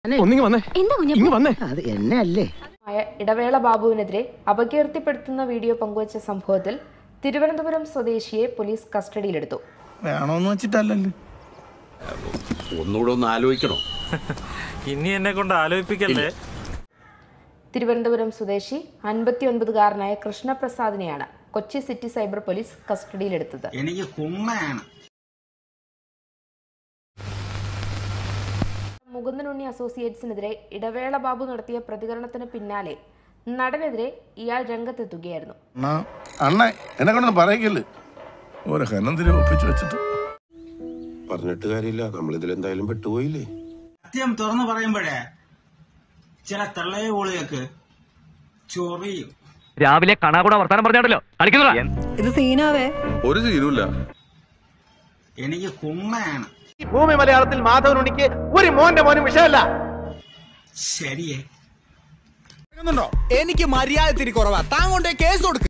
ഒന്നിങ്ങ് വന്നേ എന്താ കുഞ്ഞപ്പ ഇങ്ങ് വന്നേ അത് എന്നെ അല്ലേ ആയ ഇടവേള ബാബുവിനെതിരെ അപകീർത്തിപ്പെടുത്തുന്ന വീഡിയോ പങ്കുവച്ച സംഭവത്തിൽ തിരുവനന്തപുരം സ്വദേശിയെ പോലീസ് കസ്റ്റഡിയിലെടുത്തു വേണോന്ന് വെച്ചിട്ടല്ലല്ലോ ഒന്നുകൂടെ ഒന്ന് ആലോചിക്കണോ ഇനി എന്നെ കൊണ്ട് ആലോചിപ്പിക്കല്ലേ തിരുവനന്തപുരം സ്വദേശി അൻപത്തിയൊൻപതുകാരനായ കൃഷ്ണപ്രസാദിനെയാണ് കൊച്ചി സിറ്റി സൈബർ പോലീസ് കസ്റ്റഡിയിലെടുത്തത് എനിക്ക് കുമ്മയാണ് മുകുന്ദനുണ്ണി അസോസിയേറ്റ്സിനെതിരെ ഇടവേള ബാബു നടത്തിയ പ്രതികരണത്തിന് പിന്നാലെ നടനെതിരെ ഇയാൾ രംഗത്തെത്തുകയായിരുന്നു അണ്ണ എന്നെ കൊണ്ടൊന്നും പറയിക്കല്ലേ ഓരോ ഹനന്തിരി ഒപ്പിച്ചു വെച്ചിട്ട് പറഞ്ഞിട്ട് കാര്യമില്ല നമ്മളിതിൽ എന്തായാലും പെട്ടുപോയില്ലേ സത്യം തുറന്നു പറയുമ്പോഴേ ചില തള്ളയെ ഓളിയൊക്കെ ചൊറിയും രാവിലെ കണാകുണ വർത്താനം പറഞ്ഞാണല്ലോ കളിക്കുന്നതാ ഇത് സീനാവേ ഒരു സീനുമില്ല എനിക്ക് കുമ്മയാണ് ഭൂമി മലയാളത്തിൽ മാധവനുണ്ണിക്ക് ഒരു മോന്റെ മോനും വിഷയമല്ല ശരിയേ എനിക്ക് മര്യാദ തിരി കുറവാ താൻ കൊണ്ടേ കേസ് കൊടുക്ക്